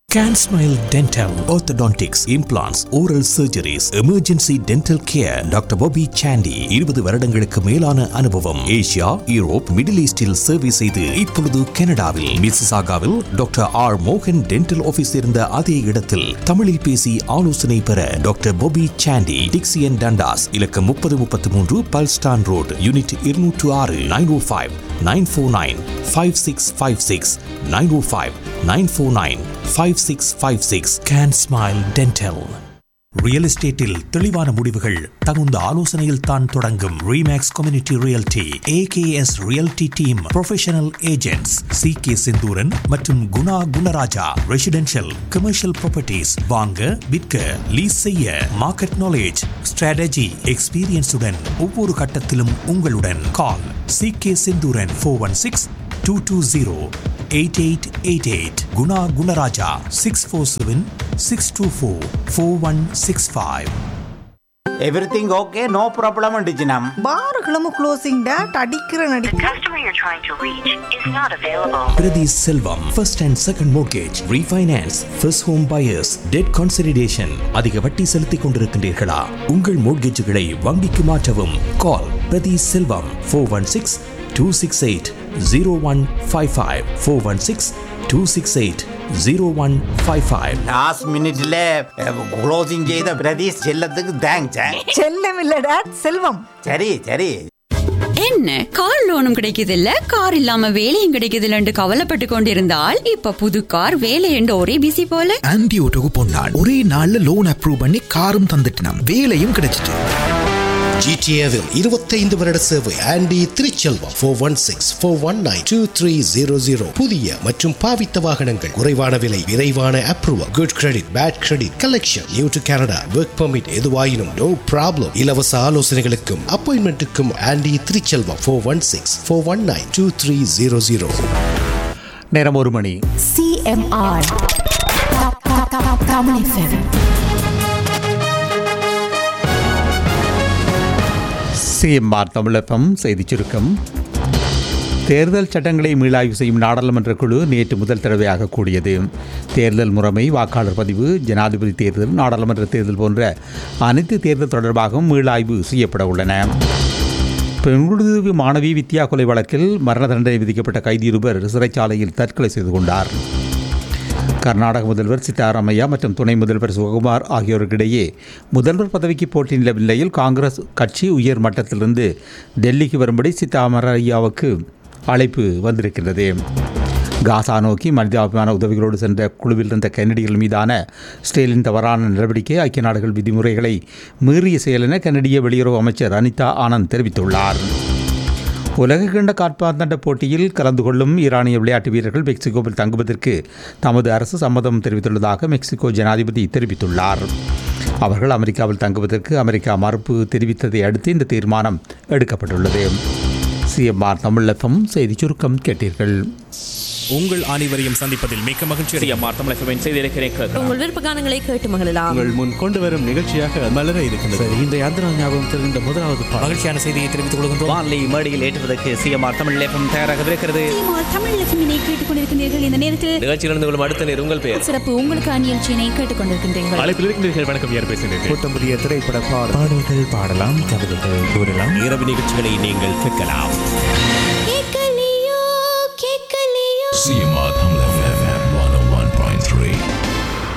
CanSmile Dental, Orthodontics, Implants, Oral Surgeries, Emergency Dental Care, doctor Bobby Sandy இருபது வருடங்களுக்கு மேலான அனுபவம் ஏசியா யூரோப் மிடில் ஈஸ்டில் சேவை செய்து இப்பொழுது கனடாவில் மிசிசாகாவில் டாக்டர் ஆர் மோகன் டென்டல் ஆபீஸ் இருந்த அதே இடத்தில் தமிழில் பேசி ஆலோசனை பெற டாக்டர் Bobby சாண்டி டிக்சியன் டண்டாஸ் இலக்கம் முப்பது முப்பத்தி மூன்று பல்ஸ்டான் ரோடு யூனிட் இருநூற்று ஆறு nine O five nine four nine five six five six nine O five nine four nine five six five six can smile dental real எஸ்டேட்டில் தெளிவான முடிவுகள் தகுந்த ஆலோசனையில் தான் தொடங்கும் REMAX community realty AKS realty team professional agents C K Senthuran மற்றும் Guna Gunarajah residential commercial properties வாங்க விற்க லீஸ் செய்ய மார்க்கெட் நாலேஜ் ஸ்ட்ராட்டஜி எக்ஸ்பீரியன்ஸுடன் ஒவ்வொரு கட்டத்திலும் உங்களுடன் call C K Senthuran four one six two two zero eight eight eight eight Guna Gunarajah six four seven six two four four one six five everything okay no problem டிஜினம் பாருகளும் closing date அடிக்கிற The நடிக்க customer you're trying to reach is not available. Prathi Selvam first and second mortgage refinance first home buyers debt consolidation அதிக வட்டி செலுத்திக் கொண்டிருக்கின்றீர்களா உங்கள் மோர்கேஜுகளை வங்கிக்கு மாற்றவும் call Prathi Selvam four one six two six eight zero one five five four one six two six eight zero one five five last மினிட்ல closing செய்த பிரதீஷ் செல்லத்துக்கு thanks செல்லம் இல்ல டேட் செல்வம் சரி சரி என்ன கார் லோனும் கிடைக்குது இல்ல கார் இல்லாம வேலையும் கிடைக்குது இல்லன்னு கவலைப்பட்டு கொண்டிருந்தால் இப்ப புது கார் வேலை என்று ஒரே பிசி போல ஆன்டி ஓட்டோக்கு பொன்னாள் ஒரே நாள்ல லோன் அப்ரூவ் பண்ணி காரும் தந்துட்டினாம் வேலையும் கிடைச்சிட்டு ஜிடிஏவில் இருபத்தைந்து வருட சேவை Andy Thiruchelvam four one six four one nine two three zero zero புதிய மற்றும் பாவித்த வாகனங்கள் குறைவான விலை விரைவான approval good credit bad credit collection new to Canada work permit எதுவாயினும் நோ ப்ராப்ளம் இலவச ஆலோசனைகளுக்கும் அப்பாயின்மெண்ட்டுக்கும் Andy Thiruchelvam four one six four one nine two three zero zero நேரம் ஒரு மணி CMR. Tamil FM. சிஎம்ஆர் தமிழப்பம் செய்திச் சுருக்கம் தேர்தல் சட்டங்களை மீளாய்வு செய்யும் நாடாளுமன்ற குழு நேற்று முதல் தடவையாக கூடியது தேர்தல் முறைமை வாக்காளர் பதிவு ஜனாதிபதி தேர்தல் நாடாளுமன்ற தேர்தல் போன்ற அனைத்து தேர்தல் தொடர்பாகவும் மீளாய்வு செய்யப்பட உள்ளன பெண்குழுவு மாணவி வித்யா கொலை வழக்கில் மரண தண்டனை விதிக்கப்பட்ட கைதி இருவர் சிறைச்சாலையில் தற்கொலை செய்து கொண்டார் கர்நாடக முதல்வர் சித்தாராமையா மற்றும் துணை முதல்வர் சுகுமார் ஆகியோருக்கிடையே முதல்வர் பதவிக்கு போட்டி நிலவும் நிலையில் காங்கிரஸ் கட்சி உயர் மட்டத்திலிருந்து டெல்லிக்கு வரும்படி சித்தாராமையாவுக்கு அழைப்பு வந்திருக்கிறது காசா நோக்கி மனிதாபிமான உதவிகளோடு சென்ற குழுவில் இருந்த கென்னடிகள் மீதான ஸ்டேலின் தவறான நடவடிக்கை ஐக்கிய நாடுகள் விதிமுறைகளை மீறிய செயல் என கனடிய வெளியுறவு அமைச்சர் அனிதா ஆனந்த் தெரிவித்துள்ளார் உலகக்கிண்ட காற்பந்தாட்ட போட்டியில் கலந்து கொள்ளும் ஈரானிய விளையாட்டு வீரர்கள் மெக்சிகோவில் தங்குவதற்கு தமது அரசு சம்மதம் தெரிவித்துள்ளதாக மெக்சிகோ ஜனாதிபதி தெரிவித்துள்ளார் அவர்கள் அமெரிக்காவில் தங்குவதற்கு அமெரிக்கா மறுப்பு தெரிவித்ததை அடுத்து இந்த தீர்மானம் எடுக்கப்பட்டுள்ளது சிஎம்ஆர் தமிழகம் செய்தி சுருக்கம் கேட்டீர்கள் உங்கள் அனைவரையும் சந்திப்பதில் மிக்க மகிழ்ச்சி உங்கள் விருப்ப கானங்களை கேட்டு மகிழலாம் உங்கள் முன் கொண்டு வரும் நிகழ்ச்சியாக மலர இருக்கின்றது இன்றைய ஆந்திரா ஞாபகம் தெரிந்த முதலாவது பாடல் மகிழ்ச்சியான செய்தியை தெரிவித்துக் கொள்கின்றோம் வான்லி மேடையில் ஏற்றுவதற்கு சிஎம்ஆர் தமிழ் லேபம் தயாராகவிருக்கிறது தமிழ் லட்சுமினை கேட்டுக்கொண்டிருக்கின்றீர்கள் இந்த நேரத்தில் நிகழ்ச்சியிலிருந்து கொள்ளும் அடுத்த நேர் உங்கள் பெயர் சிறப்பு உங்களுக்கு நிகழ்ச்சியினை கேட்டுக்கொண்டிருக்கின்றீர்கள் அழைப்பில் இருக்கின்றீர்கள் வணக்கம் யார் பேசுகிறீர்கள் புத்தம் புதிய திரைப்பட பாடல்கள் பாடலாம் கவிதைகள் கூறலாம் இரவு நிகழ்ச்சிகளை நீங்கள் கேட்கலாம் கேட்கலையோ கேட்கலையோ சிஎம்ஆர்